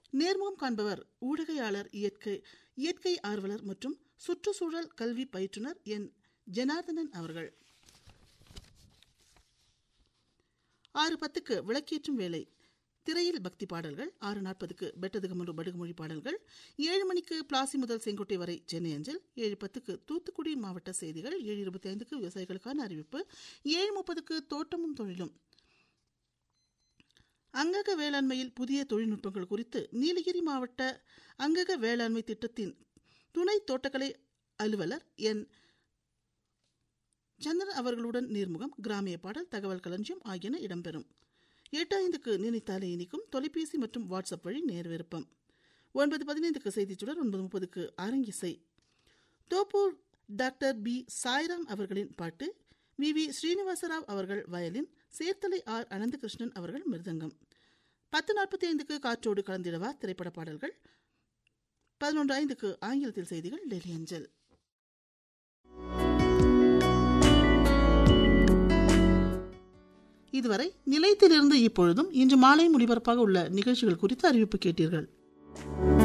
நேர்முகம் காண்பவர் ஊடகையாளர் இயற்கை இயற்கை ஆர்வலர் மற்றும் சுற்றுச்சூழல் கல்வி பயிற்றுனர் என் ஜனார்தனன் அவர்கள் ஆறு பத்துக்கு விளக்கேற்றும் வேலை திரையில் பக்தி பாடல்கள் ஆறு நாற்பதுக்கு பெட்டதுகமன்று படுகுமொழி பாடல்கள் ஏழு மணிக்கு பிளாசி முதல் செங்கோட்டை வரை சென்னை அஞ்சல் ஏழு பத்துக்கு தூத்துக்குடி மாவட்ட செய்திகள் ஏழு இருபத்தி ஐந்துக்கு விவசாயிகளுக்கான அறிவிப்பு ஏழு முப்பதுக்கு தோட்டமும் தொழிலும் அங்கக வேளாண்மையில் புதிய தொழில்நுட்பங்கள் குறித்து நீலகிரி மாவட்ட அங்கக வேளாண்மை திட்டத்தின் துணை தோட்டக்கலை அலுவலர் என் சந்திரன் அவர்களுடன் நேர்முகம் கிராமிய பாடல் தகவல் களஞ்சியம் ஆகியன இடம்பெறும் எட்டு ஐந்துக்கு நினைத்தாலே இனிக்கும் தொலைபேசி மற்றும் வாட்ஸ்அப் வழி நேர் விருப்பம் ஒன்பது பதினைந்துக்கு செய்திச்சுடர் ஒன்பது முப்பதுக்கு அரங்கிசை தோப்பூர் டாக்டர் பி சாய்ராம் அவர்களின் பாட்டு வி வி ஸ்ரீனிவாசராவ் அவர்கள் வயலின் சேர்த்தலை ஆர் அனந்தகிருஷ்ணன் அவர்கள் மிருதங்கம் பத்து நாற்பத்தி ஐந்துக்கு காற்றோடு கலந்திடவா திரைப்பட பாடல்கள் பதினொன்று ஐந்துக்கு ஆங்கிலத்தில் செய்திகள் டெல்லி அஞ்சல் இதுவரை நிலையத்திலிருந்து இப்பொழுதும் இன்று மாலை முடிபரப்பாக உள்ள நிகழ்ச்சிகள் குறித்து அறிவிப்பு கேட்டீர்கள்